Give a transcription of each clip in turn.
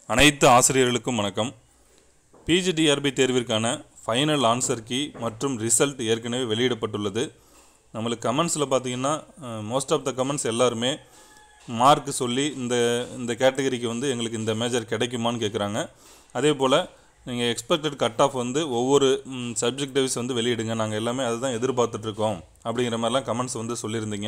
அனைத்து ஆசிரியர்களுக்கும் வணக்கம் பிஜிடிஆர்பி தேர்விற்கான ஃபைனல் ஆன்சர் கீ மற்றும் ரிசல்ட் ஏற்கனவே வெளியிடப்பட்டுள்ளது நம்மளுக்கு கமெண்ட்ஸில் பார்த்தீங்கன்னா மோஸ்ட் ஆஃப் த கமெண்ட்ஸ் எல்லாருமே மார்க் சொல்லி இந்த இந்த கேட்டகரிக்கு வந்து எங்களுக்கு இந்த மேஜர் கிடைக்குமான்னு கேட்குறாங்க அதே போல் நீங்கள் எக்ஸ்பெக்டட் கட் ஆஃப் வந்து ஒவ்வொரு சப்ஜெக்ட் வைஸ் வந்து வெளியிடுங்க நாங்கள் எல்லாமே அதுதான் எதிர்பார்த்துட்ருக்கோம் அப்படிங்கிற மாதிரிலாம் கமெண்ட்ஸ் வந்து சொல்லியிருந்தீங்க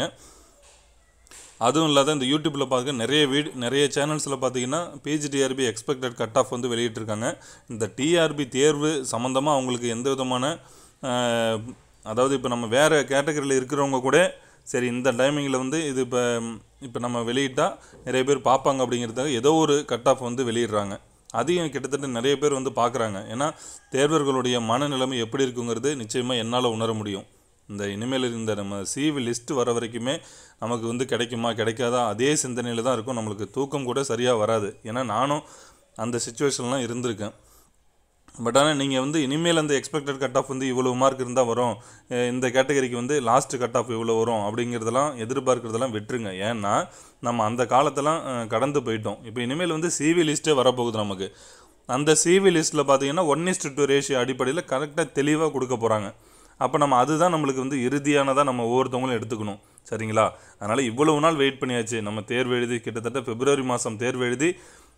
அதுவும் இல்லாத இந்த யூடியூப்பில் பார்க்க நிறைய வீடு நிறைய சேனல்ஸில் பார்த்தீங்கன்னா பிஜிடிஆர்பி எக்ஸ்பெக்டட் கட் ஆஃப் வந்து வெளியிட்டிருக்காங்க இந்த டிஆர்பி தேர்வு சம்மந்தமாக அவங்களுக்கு எந்த விதமான அஹ், அதாவது இப்போ நம்ம வேறு கேட்டகரியில் இருக்கிறவங்க கூட சரி இந்த டைமிங்கில் வந்து இது இப்போ இப்போ நம்ம வெளியிட்டால் நிறைய பேர் பார்ப்பாங்க அப்படிங்கிறதுக்காக ஏதோ ஒரு கட் ஆஃப் வந்து வெளியிடுறாங்க அதையும் கிட்டத்தட்ட நிறைய பேர் வந்து பார்க்குறாங்க ஏன்னா தேர்வர்களுடைய மனநிலைமை எப்படி இருக்குங்கிறது நிச்சயமாக என்னால் உணர முடியும் இந்த இனிமேல் இந்த நம்ம சிவி லிஸ்ட் வர வரைக்குமே நமக்கு வந்து கிடைக்குமா கிடைக்காதா அதே சிந்தனையில் தான் இருக்கும் நம்மளுக்கு தூக்கம் கூட சரியாக வராது ஏன்னா நானும் அந்த சுச்சுவேஷன்லாம் இருந்திருக்கேன் பட் ஆனால் நீங்கள் வந்து இனிமேல் அந்த எக்ஸ்பெக்டட் கட் ஆஃப் வந்து இவ்வளோ மார்க் இருந்தால் வரும் அஹ் இந்த கேட்டகரிக்கு வந்து லாஸ்ட் கட் ஆஃப் இவ்வளோ வரும் அப்படிங்கிறதெல்லாம் எதிர்பார்க்கறதெல்லாம் விட்டுருங்க ஏன்னா நம்ம அந்த காலத்தெல்லாம் அஹ், கடந்து போயிட்டோம் இப்போ இனிமேல் வந்து சிவி லிஸ்ட்டே வரப்போகுது நமக்கு அந்த சிவி லிஸ்ட்டில் பார்த்தீங்கன்னா ஒன் இஸ்டு டூ ரேஷியோ அடிப்படையில் கரெக்டாக தெளிவாக கொடுக்க போகிறாங்க அப்போ நம்ம அதுதான் நம்மளுக்கு வந்து இறுதியானதாக நம்ம ஒவ்வொருத்தவங்களும் எடுத்துக்கணும் சரிங்களா அதனால் இவ்வளவு நாள் வெயிட் பண்ணியாச்சு நம்ம தேர்வு எழுதி கிட்டத்தட்ட பிப்ரவரி மாதம் தேர்வு எழுதி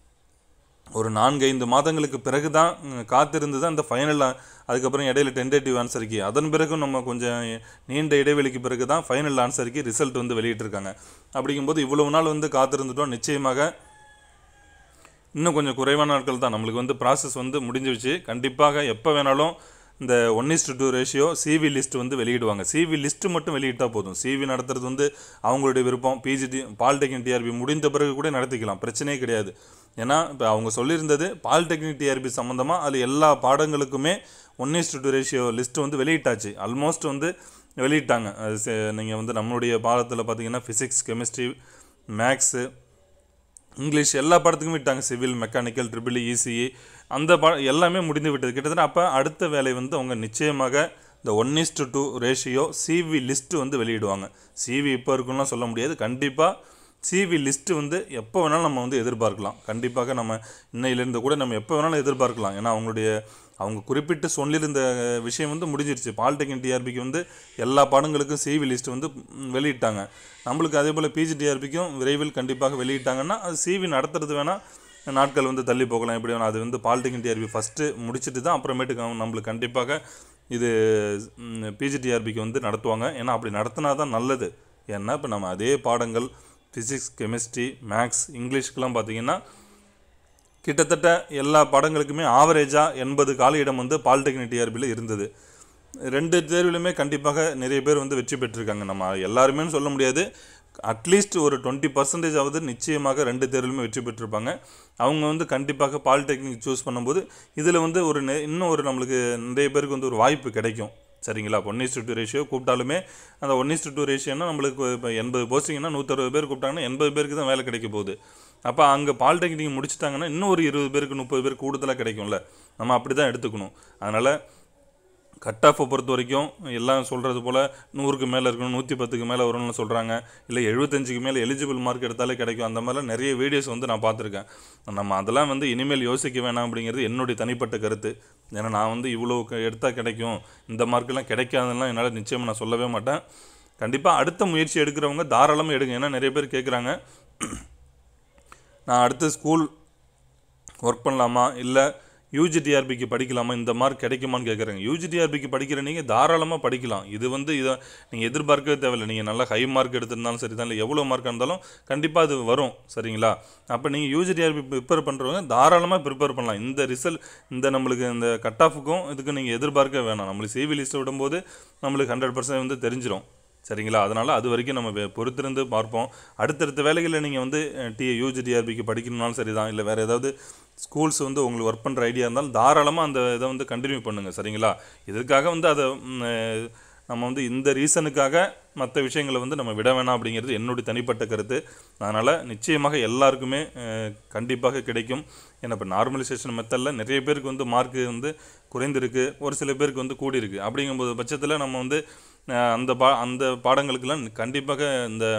ஒரு நான்கு ஐந்து மாதங்களுக்கு பிறகு தான் ம், காத்திருந்து தான் இந்த ஃபைனல் அதுக்கப்புறம் இடையில டென்டேட்டிவ் ஆன்சருக்கு அதன் பிறகும் நம்ம கொஞ்சம் நீண்ட இடைவெளிக்கு பிறகு தான் ஃபைனல் ஆன்சருக்கு ரிசல்ட் வந்து வெளியிட்டிருக்காங்க அப்படிங்கும்போது இவ்வளவு நாள் வந்து காத்திருந்துட்டோம் நிச்சயமாக இன்னும் கொஞ்சம் குறைவான நாட்கள் தான் நம்மளுக்கு வந்து ப்ராசஸ் வந்து முடிஞ்சிருச்சு கண்டிப்பாக எப்போ வேணாலும் இந்த one is to two ratio CV list வந்து வெளியிடுவாங்க சிவி லிஸ்ட்டு மட்டும் வெளியிட்டால் போதும் சிவி நடத்துறது வந்து அவங்களுடைய விருப்பம் பிஜிடி பாலிடெக்னிக் டிஆர்பி முடிந்த பிறகு கூட நடத்திக்கலாம் பிரச்சனையே கிடையாது ஏன்னா இப்போ அவங்க சொல்லியிருந்தது பாலிடெக்னிக் டிஆர்பி சம்மந்தமாக அதில் எல்லா பாடங்களுக்குமே one is to two ratio list வந்து வெளியிட்டாச்சு ஆல்மோஸ்ட் வந்து வெளியிட்டாங்க அது நீங்கள் வந்து நம்மளுடைய பாடத்தில் பார்த்தீங்கன்னா ஃபிசிக்ஸ் கெமிஸ்ட்ரி மேக்ஸு இங்கிலீஷ் எல்லா படத்துக்கும் விட்டாங்க சிவில் மெக்கானிக்கல் ட்ரிபிள் இசிஇ அந்த ப எல்லாமே முடிந்து விட்டது கிட்டத்தட்ட அப்போ அடுத்த வேலை வந்து அவங்க நிச்சயமாக இந்த one is to two ratio CV list வந்து வெளியிடுவாங்க சிவி இப்போ இருக்குன்னுலாம் சொல்ல முடியாது கண்டிப்பாக சிவி லிஸ்ட்டு வந்து எப்போ வேணாலும் நம்ம வந்து எதிர்பார்க்கலாம் கண்டிப்பாக நம்ம இன்னையிலேருந்து கூட நம்ம எப்போ வேணாலும் எதிர்பார்க்கலாம் ஏன்னா அவங்களுடைய அவங்க குறிப்பிட்டு சொல்லியிருந்த விஷயம் வந்து முடிஞ்சிருச்சு பாலிடெக்னிக் டிஆர்பிக்கு வந்து எல்லா பாடங்களுக்கும் சிவி லிஸ்ட் வந்து ம், வெளியிட்டாங்க நம்மளுக்கு அதே போல் பிஜி டிஆர்பிக்கும் விரைவில் கண்டிப்பாக வெளியிட்டாங்கன்னா அது சிவி நடத்துறது வேணால் நாட்கள் வந்து தள்ளி போகலாம் எப்படி வேணால் அது வந்து பாலிடெக்னிக் டிஆர்பி ஃபஸ்ட்டு முடிச்சுட்டு தான் அப்புறமேட்டுக்கு அவங்க நம்மளுக்கு கண்டிப்பாக இது பிஜிடிஆர்பிக்கு வந்து நடத்துவாங்க ஏன்னா அப்படி நடத்தினா தான் நல்லது ஏன்னா இப்போ நம்ம அதே பாடங்கள் ஃபிசிக்ஸ் கெமிஸ்ட்ரி மேக்ஸ் இங்கிலீஷ்க்கெலாம் பார்த்தீங்கன்னா கிட்டத்தட்ட எல்லா பாடங்களுக்குமே ஆவரேஜாக எண்பது காலியிடம் வந்து பாலிடெக்னிக் டிஆர்பியில் இருந்தது ரெண்டு தேர்விலுமே கண்டிப்பாக நிறைய பேர் வந்து வெற்றி பெற்றிருக்காங்க நம்ம எல்லாருமே சொல்ல முடியாது அட்லீஸ்ட் ஒரு டுவெண்ட்டி பர்சன்டேஜ் ஆவது நிச்சயமாக ரெண்டு தேர்விலுமே வெற்றி பெற்றிருப்பாங்க அவங்க வந்து கண்டிப்பாக பாலிடெக்னிக் சூஸ் பண்ணும்போது இதில் வந்து ஒரு நெ- இன்னும் ஒரு நம்மளுக்கு நிறைய பேருக்கு வந்து ஒரு வாய்ப்பு கிடைக்கும் சரிங்களா ஒன் இஸ்டு டூ ரேஷியோ கூப்பிட்டாலுமே அந்த ஒன் இஸ்டு டூ ரேஷியோனா நம்மளுக்கு இப்போ எண்பது போஸ்டிங்னா நூற்றறுபது பேர் கூப்பிட்டாங்கன்னா எண்பது பேருக்கு தான் வேலை கிடைக்க போகுது அப்போ அங்கே பாலிடெக்னிக் முடிச்சிட்டாங்கன்னா இன்னும் ஒரு இருபது பேருக்கு முப்பது பேர் கூடுதலாக கிடைக்கும்ல நம்ம அப்படி தான் எடுத்துக்கணும் அதனால் கட் ஆஃபை பொறுத்த வரைக்கும் எல்லாம் சொல்கிறது போல் நூறுக்கு மேலே இருக்கணும் நூற்றி பத்துக்கு மேலே வரணும்னு சொல்கிறாங்க இல்லை எழுபத்தஞ்சுக்கு மேலே எலிஜிபிள் மார்க் எடுத்தாலே கிடைக்கும் அந்த மாதிரிலாம் நிறைய வீடியோஸ் வந்து நான் பார்த்துருக்கேன் நம்ம அதெல்லாம் வந்து இனிமேல் யோசிக்க வேணாம் அப்படிங்கிறது என்னுடைய தனிப்பட்ட கருத்து ஏன்னா நான் வந்து இவ்வளோ எடுத்தால் கிடைக்கும் இந்த மார்க்கெல்லாம் கிடைக்காதுலாம் என்னால் நிச்சயமாக நான் சொல்லவே மாட்டேன் கண்டிப்பாக அடுத்த முயற்சி எடுக்கிறவங்க தாராளமாக எடுங்க ஏன்னா நிறைய பேர் கேட்குறாங்க நான் அடுத்து ஸ்கூல் ஒர்க் பண்ணலாமா இல்லை யூஜிடிஆர்பிக்கு படிக்கலாமா இந்த மார்க் கிடைக்குமான்னு கேட்குறாங்க யூஜிடிஆர்பிக்கு படிக்கிற நீங்கள் தாராளமாக படிக்கலாம் இது வந்து இதை நீங்கள் எதிர்பார்க்கவே தேவையில்லை நீங்கள் நல்லா ஹை மார்க் எடுத்திருந்தாலும் சரி தான் இல்லை எவ்வளோ மார்க் இருந்தாலும் கண்டிப்பாக அது வரும் சரிங்களா அப்போ நீங்கள் யூஜிடிஆர்பி ப்ரிப்பேர் பண்ணுறவங்க தாராளமாக ப்ரிப்பேர் பண்ணலாம் இந்த ரிசல்ட் இந்த நம்மளுக்கு இந்த கட் ஆஃபுக்கும் இதுக்கு நீங்கள் எதிர்பார்க்க வேணாம் நம்மளுக்கு சிவி லிஸ்ட்டை விடும்போது நம்மளுக்கு ஹண்ட்ரட் பர்சன்ட் வந்து தெரிஞ்சிடும் சரிங்களா அதனால் அது வரைக்கும் நம்ம வே- பொறுத்திருந்து பார்ப்போம் அடுத்தடுத்த வேலைகளில் நீங்கள் வந்து டி யூஜிடிஆர்பிக்கு படிக்கணும்னாலும் சரி தான் இல்லை வேறு ஏதாவது ஸ்கூல்ஸ் வந்து உங்களுக்கு ஒர்க் பண்ணுற ஐடியா இருந்தாலும் தாராளமாக அந்த இதை வந்து கண்டினியூ பண்ணுங்கள் சரிங்களா இதுக்காக வந்து அதை ம், அஹ், நம்ம வந்து இந்த ரீசனுக்காக மற்ற விஷயங்களை வந்து நம்ம விட வேணாம் அப்படிங்கிறது என்னுடைய தனிப்பட்ட கருத்து அதனால் நிச்சயமாக எல்லாருக்குமே அஹ், கண்டிப்பாக கிடைக்கும் ஏன்னா இப்போ நார்மலைசேஷன் மெத்தடில் நிறைய பேருக்கு வந்து மார்க்கு வந்து குறைந்திருக்கு ஒரு சில பேருக்கு வந்து கூடியிருக்கு அப்படிங்கும்போது பட்சத்தில் நம்ம வந்து அஹ், அந்த பா அந்த பாடங்களுக்கெல்லாம் கண்டிப்பாக இந்த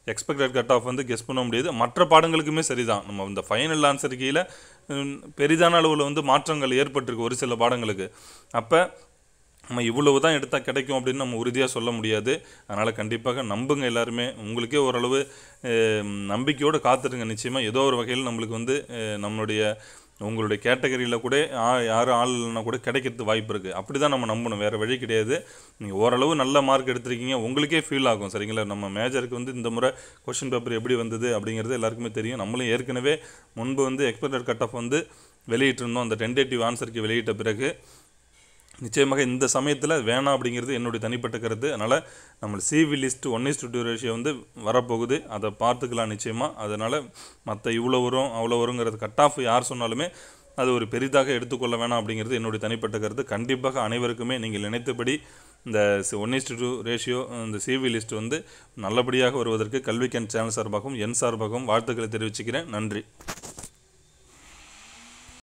எக்ஸ்பெக்டட் கட் ஆஃப் வந்து கெஸ் பண்ண முடியாது மற்ற பாடங்களுக்குமே சரிதான் நம்ம இந்த ஃபைனல் ஆன்சர் கீழே பெரிதான அளவில் வந்து மாற்றங்கள் ஏற்பட்டிருக்கு ஒரு சில பாடங்களுக்கு அப்போ நம்ம இவ்வளவு தான் எடுத்தால் கிடைக்கும் அப்படின்னு நம்ம உறுதியாக சொல்ல முடியாது அதனால் கண்டிப்பாக நம்புங்க எல்லாருமே உங்களுக்கே ஓரளவு அஹ், நம்பிக்கையோடு காத்துருங்க நிச்சயமாக ஏதோ ஒரு வகையில் நம்மளுக்கு வந்து அஹ், நம்மளுடைய உங்களுடைய கேட்டகரியில் கூட ஆ- யாரும் ஆள் இல்லைனா கூட கிடைக்கிறது வாய்ப்பு இருக்குது அப்படி தான் நம்ம நம்பணும் வேறு வழி கிடையாது நீங்கள் ஓரளவு நல்ல மார்க் எடுத்திருக்கீங்க உங்களுக்கே ஃபீல் ஆகும் சரிங்களா நம்ம மேஜருக்கு வந்து இந்த முறை கொஷின் பேப்பர் எப்படி வந்தது அப்படிங்கிறது எல்லாருக்குமே தெரியும் நம்மளும் ஏற்கனவே முன்பு வந்து எக்ஸ்பெக்டட் கட் ஆஃப் வந்து வெளியிட்டிருந்தோம் அந்த டென்டேட்டிவ் ஆன்சருக்கு வெளியிட்ட பிறகு நிச்சயமாக இந்த சமயத்தில் வேணாம் அப்படிங்கிறது என்னுடைய தனிப்பட்ட கருத்து அதனால் நம்ம CV list one is two ratio வந்து வரப்போகுது அதை பார்த்துக்கலாம் நிச்சயமாக அதனால் மற்ற இவ்வளோ வரும் அவ்வளோ வருங்கிறது கட் ஆஃப் யார் சொன்னாலுமே அது ஒரு பெரிதாக எடுத்துக்கொள்ள வேணாம் அப்படிங்கிறது என்னுடைய தனிப்பட்ட கருத்து கண்டிப்பாக அனைவருக்குமே நீங்கள் நினைத்தபடி இந்த ஒன் இஸ் டூ ரேஷியோ இந்த சிவி லிஸ்ட் வந்து நல்லபடியாக வருவதற்கு கல்விக்கன் சேனல் சார்பாகவும் என் சார்பாகவும் வாழ்த்துக்களை தெரிவிச்சுக்கிறேன் நன்றி